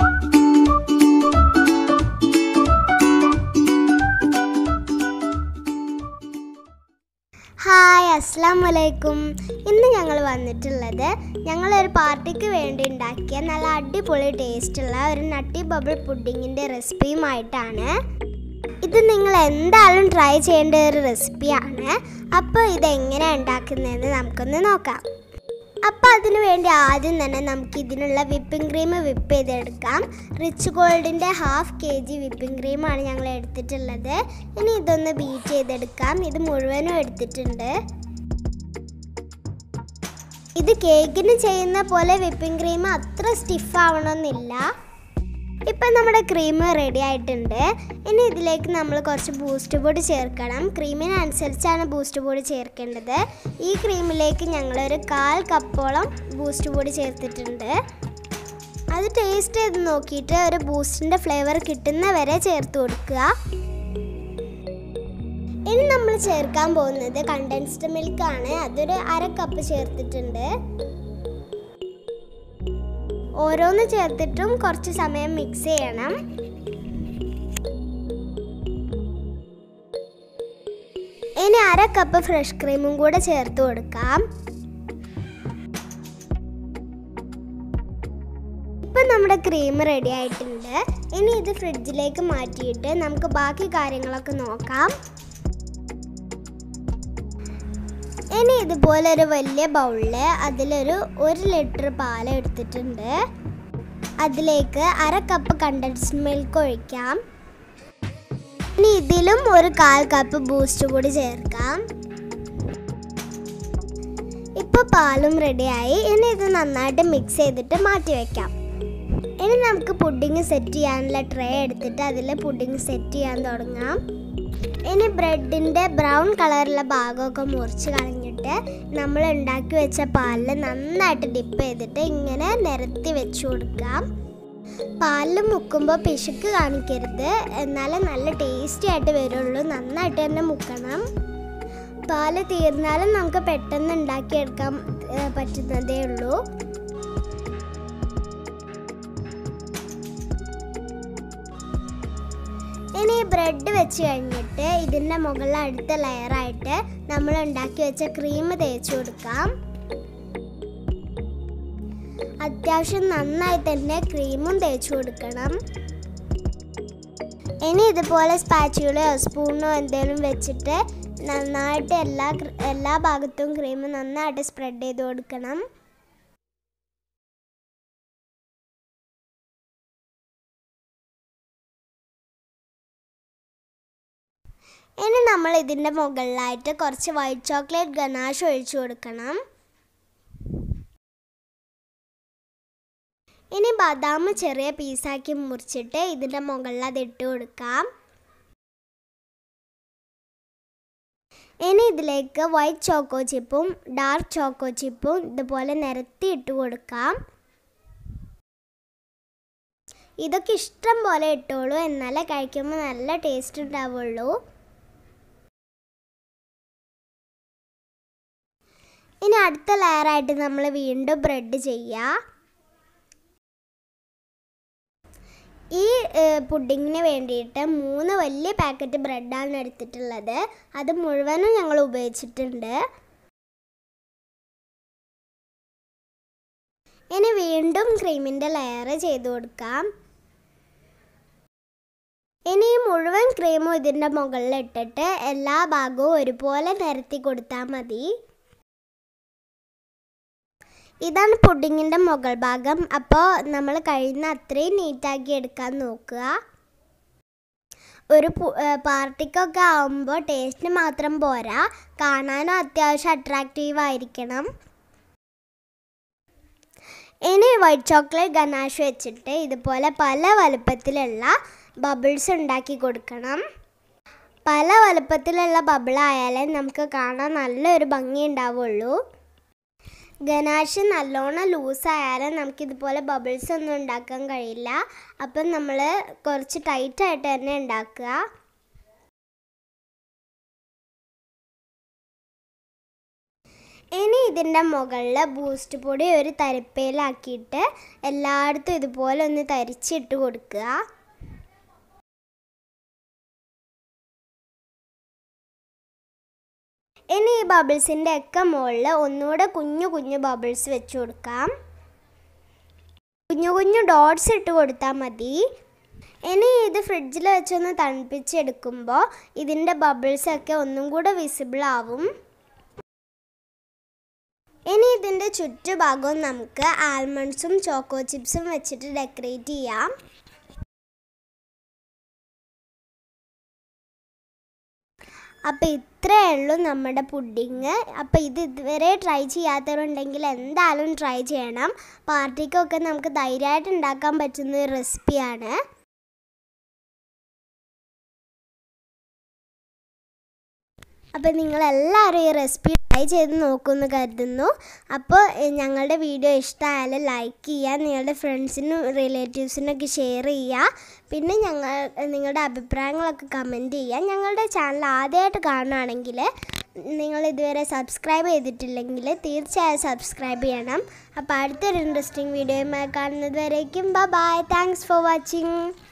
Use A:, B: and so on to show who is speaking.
A: hi അസ്സാം വലൈക്കും ഇന്ന് ഞങ്ങൾ വന്നിട്ടുള്ളത് ഞങ്ങളൊരു പാർട്ടിക്ക് വേണ്ടി ഉണ്ടാക്കിയ നല്ല അടിപൊളി ടേസ്റ്റുള്ള ഒരു നട്ടി ബബിൾ പുഡിങ്ങിൻ്റെ റെസിപ്പിയുമായിട്ടാണ് ഇത് നിങ്ങൾ എന്തായാലും ട്രൈ ചെയ്യേണ്ട ഒരു റെസിപ്പിയാണ് അപ്പോൾ ഇതെങ്ങനെ ഉണ്ടാക്കുന്നതെന്ന് നമുക്കൊന്ന് നോക്കാം അപ്പോൾ അതിനു വേണ്ടി ആദ്യം തന്നെ നമുക്ക് ഇതിനുള്ള വിപ്പിംഗ് ക്രീം വിപ്പ് ചെയ്തെടുക്കാം റിച്ച് ഗോൾഡിൻ്റെ ഹാഫ് കെ ജി വിപ്പിംഗ് ക്രീമാണ് ഞങ്ങൾ എടുത്തിട്ടുള്ളത് ഇനി ഇതൊന്ന് ബീറ്റ് ചെയ്തെടുക്കാം ഇത് മുഴുവനും എടുത്തിട്ടുണ്ട് ഇത് കേക്കിന് ചെയ്യുന്ന പോലെ വിപ്പിംഗ് ക്രീം അത്ര സ്റ്റിഫ് ആവണമെന്നില്ല ഇപ്പം നമ്മുടെ ക്രീം റെഡി ആയിട്ടുണ്ട് ഇനി ഇതിലേക്ക് നമ്മൾ കുറച്ച് ബൂസ്റ്റ് പൊടി ചേർക്കണം ക്രീമിനനുസരിച്ചാണ് ബൂസ്റ്റ് പൊടി ചേർക്കേണ്ടത് ഈ ക്രീമിലേക്ക് ഞങ്ങളൊരു കാൽ കപ്പോളം ബൂസ്റ്റ് പൊടി ചേർത്തിട്ടുണ്ട് അത് ടേസ്റ്റ് ചെയ്ത് നോക്കിയിട്ട് ഒരു ബൂസ്റ്റിൻ്റെ ഫ്ലേവർ കിട്ടുന്ന വരെ ചേർത്ത് കൊടുക്കുക ഇനി നമ്മൾ ചേർക്കാൻ പോകുന്നത് കണ്ടൻസ്ഡ് മിൽക്കാണ് അതൊരു അര കപ്പ് ചേർത്തിട്ടുണ്ട് ഓരോന്ന് ചേർത്തിട്ടും കുറച്ച് സമയം മിക്സ് ചെയ്യണം ഇനി അര കപ്പ് ഫ്രഷ് ക്രീമും കൂടെ ചേർത്ത് കൊടുക്കാം ഇപ്പം നമ്മുടെ ക്രീം റെഡി ആയിട്ടുണ്ട് ഇനി ഇത് ഫ്രിഡ്ജിലേക്ക് മാറ്റിയിട്ട് നമുക്ക് ബാക്കി കാര്യങ്ങളൊക്കെ നോക്കാം ഇനി ഇതുപോലെ ഒരു വലിയ ബൗളില് അതിലൊരു ഒരു ലിറ്റർ പാൽ എടുത്തിട്ടുണ്ട് അതിലേക്ക് അര കപ്പ് കണ്ടൻസ്ഡ് മിൽക്ക് ഒഴിക്കാം ഇനി ഇതിലും ഒരു കാൽ കപ്പ് ബൂസ്റ്റ് കൂടി ചേർക്കാം ഇപ്പോൾ പാലും റെഡിയായി ഇനി ഇത് നന്നായിട്ട് മിക്സ് ചെയ്തിട്ട് മാറ്റി വെക്കാം ഇനി നമുക്ക് പുഡിങ് സെറ്റ് ചെയ്യാനുള്ള ട്രേ എടുത്തിട്ട് അതിൽ പുഡിങ് സെറ്റ് ചെയ്യാൻ തുടങ്ങാം ഇനി ബ്രെഡിൻ്റെ ബ്രൗൺ കളറുള്ള ഭാഗമൊക്കെ മുറിച്ച് കളഞ്ഞിട്ട് നമ്മൾ ഉണ്ടാക്കി വെച്ച പാലിൽ നന്നായിട്ട് ഡിപ്പ് ചെയ്തിട്ട് ഇങ്ങനെ നിരത്തി വെച്ച് കൊടുക്കാം പാലിൽ മുക്കുമ്പോൾ പിശുക്ക് കാണിക്കരുത് എന്നാലേ നല്ല ടേസ്റ്റി ആയിട്ട് വരുള്ളൂ നന്നായിട്ട് തന്നെ മുക്കണം പാല് തീർന്നാലും നമുക്ക് പെട്ടെന്ന് ഉണ്ടാക്കിയെടുക്കാൻ ഏ, പറ്റുന്നതേ ഉള്ളൂ ഇനി ഈ ബ്രെഡ് വെച്ച് കഴിഞ്ഞിട്ട് ഇതിൻ്റെ മുകളിൽ അടുത്ത ലെയറായിട്ട് നമ്മൾ ഉണ്ടാക്കി വെച്ച ക്രീം തേച്ച് കൊടുക്കാം അത്യാവശ്യം നന്നായി തന്നെ ക്രീമും തേച്ച് കൊടുക്കണം ഇനി ഇതുപോലെ സ്പാച്ചുകളോ സ്പൂണോ എന്തെങ്കിലും വെച്ചിട്ട് നന്നായിട്ട് എല്ലാ ക്ര- എല്ലാ ഭാഗത്തും ക്രീം നന്നായിട്ട് സ്പ്രെഡ് ചെയ്ത് കൊടുക്കണം ഇനി നമ്മൾ ഇതിൻ്റെ മുകളിലായിട്ട് കുറച്ച് വൈറ്റ് ചോക്ലേറ്റ് ഗനാഷ് ഒഴിച്ചു കൊടുക്കണം ഇനി ബദാം ചെറിയ പീസാക്കി മുറിച്ചിട്ട് ഇതിൻ്റെ മുകളിൽ അത് ഇട്ട് കൊടുക്കാം ഇനി ഇതിലേക്ക് വൈറ്റ് ചോക്കോ ചിപ്പും ഡാർക്ക് ചോക്കോ ചിപ്പും ഇതുപോലെ നിരത്തി ഇട്ട് കൊടുക്കാം ഇതൊക്കെ ഇഷ്ടം പോലെ ഇട്ടോളൂ എന്നാലേ കഴിക്കുമ്പോൾ നല്ല ടേസ്റ്റ് ഉണ്ടാവുള്ളൂ ഇനി അടുത്ത ലെയറായിട്ട് നമ്മൾ വീണ്ടും ബ്രെഡ് ചെയ്യുക ഈ പുഡിങ്ങിന് വേണ്ടിയിട്ട് മൂന്ന് വലിയ പാക്കറ്റ് ബ്രെഡാണ് എടുത്തിട്ടുള്ളത് അത് മുഴുവനും ഞങ്ങൾ ഉപയോഗിച്ചിട്ടുണ്ട് ഇനി വീണ്ടും ക്രീമിൻ്റെ ലെയർ ചെയ്ത് കൊടുക്കാം ഇനി ഈ മുഴുവൻ ക്രീമും ഇതിൻ്റെ മുകളിൽ ഇട്ടിട്ട് എല്ലാ ഭാഗവും ഒരുപോലെ നിരത്തി കൊടുത്താൽ മതി ഇതാണ് പുഡിങ്ങിൻ്റെ മുകൾ ഭാഗം അപ്പോൾ നമ്മൾ കഴിയുന്ന അത്രയും നീറ്റാക്കി എടുക്കാൻ നോക്കുക ഒരു പു- ഏ, പാർട്ടിക്കൊക്കെ ആവുമ്പോൾ ടേസ്റ്റിന് മാത്രം പോരാ കാണാനും അത്യാവശ്യം അട്രാക്റ്റീവ് ആയിരിക്കണം ഇനി വൈറ്റ് ചോക്ലേറ്റ് ഗനാഷ് വെച്ചിട്ട് ഇതുപോലെ പല വലുപ്പത്തിലുള്ള ബബിൾസ് ഉണ്ടാക്കി കൊടുക്കണം പല വലുപ്പത്തിലുള്ള ബബിളായാലേ നമുക്ക് കാണാൻ നല്ലൊരു ഭംഗി ഉണ്ടാവുള്ളൂ ഗനാഷ് നല്ലോണം ലൂസായാലും നമുക്കിതുപോലെ ബബിൾസ് ഒന്നും ഉണ്ടാക്കാൻ കഴിയില്ല അപ്പം നമ്മൾ കുറച്ച് ടൈറ്റായിട്ട് തന്നെ ഉണ്ടാക്കുക ഇനി ഇതിൻ്റെ മുകളിൽ ബൂസ്റ്റ് പൊടി ഒരു തരിപ്പയിലാക്കിയിട്ട് എല്ലായിടത്തും ഇതുപോലെ ഒന്ന് തരിച്ചിട്ട് കൊടുക്കുക ഇനി ഈ ബബിൾസിൻ്റെ ഒക്കെ മുകളിൽ ഒന്നുകൂടെ കുഞ്ഞു കുഞ്ഞു ബബിൾസ് വെച്ച് കൊടുക്കാം കുഞ്ഞു കുഞ്ഞു ഡോട്ട്സ് ഇട്ട് കൊടുത്താൽ മതി ഇനി ഇത് ഫ്രിഡ്ജിൽ വെച്ചൊന്ന് തണുപ്പിച്ചെടുക്കുമ്പോൾ ഇതിൻ്റെ ബബിൾസ് ഒക്കെ ഒന്നും കൂടെ വിസിബിൾ ആവും ഇനി ഇതിൻ്റെ ചുറ്റുഭാഗവും നമുക്ക് ആൽമണ്ട്സും ചോക്കോ ചിപ്സും വെച്ചിട്ട് ഡെക്കറേറ്റ് ചെയ്യാം അപ്പോൾ ഇത്രയേ ഉള്ളൂ നമ്മുടെ പുഡിങ് അപ്പോൾ ഇത് ഇതുവരെ ട്രൈ ചെയ്യാത്തവരുണ്ടെങ്കിൽ എന്തായാലും ട്രൈ ചെയ്യണം പാർട്ടിക്കൊക്കെ നമുക്ക് ധൈര്യമായിട്ട് ഉണ്ടാക്കാൻ പറ്റുന്ന ഒരു റെസിപ്പിയാണ് അപ്പോൾ നിങ്ങളെല്ലാവരും ഈ റെസിപ്പി ട്രൈ ചെയ്ത് നോക്കുമെന്ന് കരുതുന്നു അപ്പോൾ എഹ്, ഞങ്ങളുടെ വീഡിയോ ഇഷ്ടമായാലും ലൈക്ക് ചെയ്യുക നിങ്ങളുടെ ഫ്രണ്ട്സിനും റിലേറ്റീവ്സിനൊക്കെ ഷെയർ ചെയ്യുക പിന്നെ ഞങ്ങൾ നിങ്ങളുടെ അഭിപ്രായങ്ങളൊക്കെ കമൻറ്റ് ചെയ്യുക ഞങ്ങളുടെ ചാനൽ ആദ്യമായിട്ട് കാണുകയാണെങ്കിൽ നിങ്ങൾ ഇതുവരെ സബ്സ്ക്രൈബ് ചെയ്തിട്ടില്ലെങ്കിൽ തീർച്ചയായും സബ്സ്ക്രൈബ് ചെയ്യണം അപ്പോൾ അടുത്തൊരു ഇൻട്രസ്റ്റിംഗ് വീഡിയോയുമായി കാണുന്നത് വരേക്കും ബൈ താങ്ക്സ് ഫോർ വാച്ചിങ്